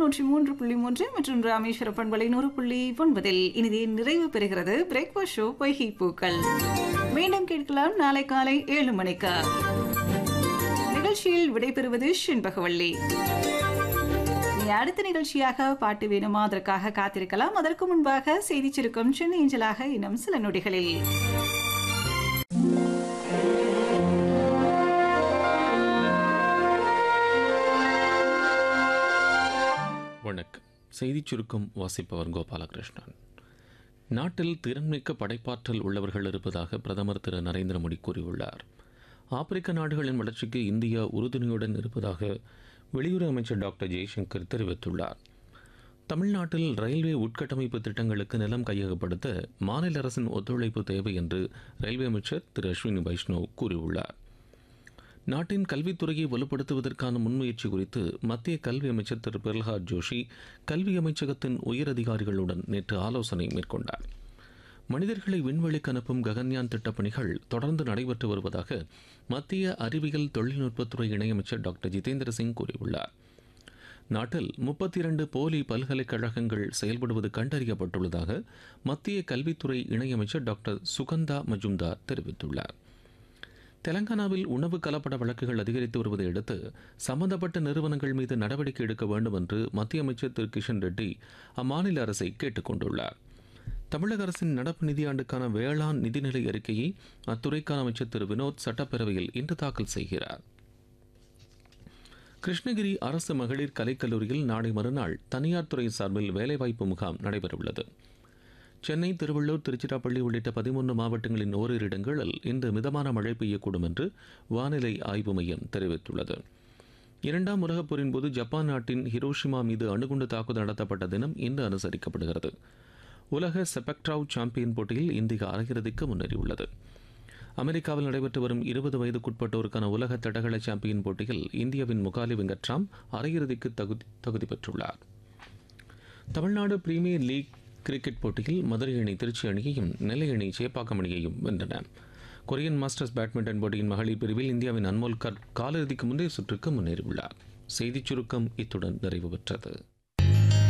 நூற்றி மூன்று புள்ளி மூன்று மற்றும் ராமேஸ்வர பண்பலை நூறு புள்ளி ஒன்பதில் இனிதே நிறைவு பெறுகிறது பிரேக்ஃபாஸ்ட் ஷோ பொய்கை பூக்கள் மீண்டும் கேட்கலாம் நாளை காலை ஏழு மணிக்கு நிகழ்ச்சியில் விடைபெறுவது ஷின்பகவள்ளி நீ அடுத்த நிகழ்ச்சியாக பாட்டு வேணுமா அதற்காக காத்திருக்கலாம் அதற்கு முன்பாக செய்தி சுருக்கம் சென்னை ஏஞ்சலாக இன்னும் சில நொடிகளில் வணக்கம் செய்திச் சுருக்கம் வாசிப்பவர் கோபாலகிருஷ்ணன் நாட்டில் திறன்மிக்க படைப்பாற்றல் உள்ளவர்கள் இருப்பதாக பிரதமர் திரு நரேந்திர மோடி கூறியுள்ளார் ஆப்பிரிக்க நாடுகளின் வளர்ச்சிக்கு இந்தியா உறுதுணையுடன் இருப்பதாக வெளியுறவு அமைச்சர் டாக்டர் ஜெய்சங்கர் தெரிவித்துள்ளார் தமிழ்நாட்டில் ரயில்வே உட்கட்டமைப்பு திட்டங்களுக்கு நிலம் கையகப்படுத்த மாநில அரசின் ஒத்துழைப்பு தேவை என்று ரயில்வே அமைச்சர் திரு அஸ்வினி வைஷ்ணவ் கூறியுள்ளார் நாட்டின் கல்வித்துறையை வலுப்படுத்துவதற்கான முன்முயற்சி குறித்து மத்திய கல்வி அமைச்சர் திரு பிரல்ஹாத் ஜோஷி கல்வி அமைச்சகத்தின் உயரதிகாரிகளுடன் நேற்று ஆலோசனை மேற்கொண்டார் மனிதர்களை விண்வெளிக்கு அனுப்பும் ககன்யான் திட்டப் பணிகள் தொடர்ந்து நடைபெற்று வருவதாக மத்திய அறிவியல் தொழில்நுட்பத்துறை இணையமைச்சர் டாக்டர் ஜிதேந்திர சிங் கூறியுள்ளார் நாட்டில் முப்பத்தி இரண்டு போலி பல்கலைக்கழகங்கள் செயல்படுவது கண்டறியப்பட்டுள்ளதாக மத்திய கல்வித்துறை இணையமைச்சர் டாக்டர் சுகந்தா மஜும்தார் தெரிவித்துள்ளார் தெலங்கானாவில் உணவு கலப்பட வழக்குகள் அதிகரித்து வருவதை அடுத்து சம்பந்தப்பட்ட நிறுவனங்கள் மீது நடவடிக்கை எடுக்க வேண்டும் என்று மத்திய அமைச்சர் திரு கிஷன் ரெட்டி அம்மாநில அரசை கேட்டுக் கொண்டுள்ளார் தமிழக அரசின் நடப்பு நிதியாண்டுக்கான வேளாண் நிதிநிலை அறிக்கையை அத்துறைக்கான அமைச்சர் திரு வினோத் சட்டப்பேரவையில் இன்று தாக்கல் செய்கிறார் கிருஷ்ணகிரி அரசு மகளிர் கலைக்கல்லூரியில் நாளை மறுநாள் தனியார் துறை சார்பில் வேலைவாய்ப்பு முகாம் நடைபெறவுள்ளது சென்னை திருவள்ளூர் திருச்சிராப்பள்ளி உள்ளிட்ட பதிமூன்று மாவட்டங்களின் ஓரிரு இடங்களில் இன்று மிதமான மழை பெய்யக்கூடும் என்று வானிலை ஆய்வு மையம் தெரிவித்துள்ளது இரண்டாம் உலகப் போரின் போது ஜப்பான் நாட்டின் ஹிரோஷிமா மீது அணுகுண்டு தாக்குதல் நடத்தப்பட்ட தினம் இன்று அனுசரிக்கப்படுகிறது உலக செபக்ட்ராவ் சாம்பியன் போட்டியில் இந்தியா அரையிறுதிக்கு முன்னேறியுள்ளது அமெரிக்காவில் நடைபெற்று வரும் இருபது வயதுக்குட்பட்டோருக்கான உலக தடகள சாம்பியன் போட்டியில் இந்தியாவின் முகாலி வெங்கட்ராம் அரையிறுதிக்கு தகுதி தகுதி பெற்றுள்ளார் தமிழ்நாடு பிரீமியர் லீக் கிரிக்கெட் போட்டியில் மதுரை அணி திருச்சி அணியையும் நெல்லை அணி சேப்பாக்கம் அணியையும் வென்றன கொரியன் மாஸ்டர்ஸ் பேட்மிண்டன் போட்டியின் மகளிர் பிரிவில் இந்தியாவின் அன்மோல் கர் காலிறுதிக்கு முந்தைய சுற்றுக்கு முன்னேறியுள்ளார் செய்திச் சுருக்கம் இத்துடன் நிறைவு பெற்றது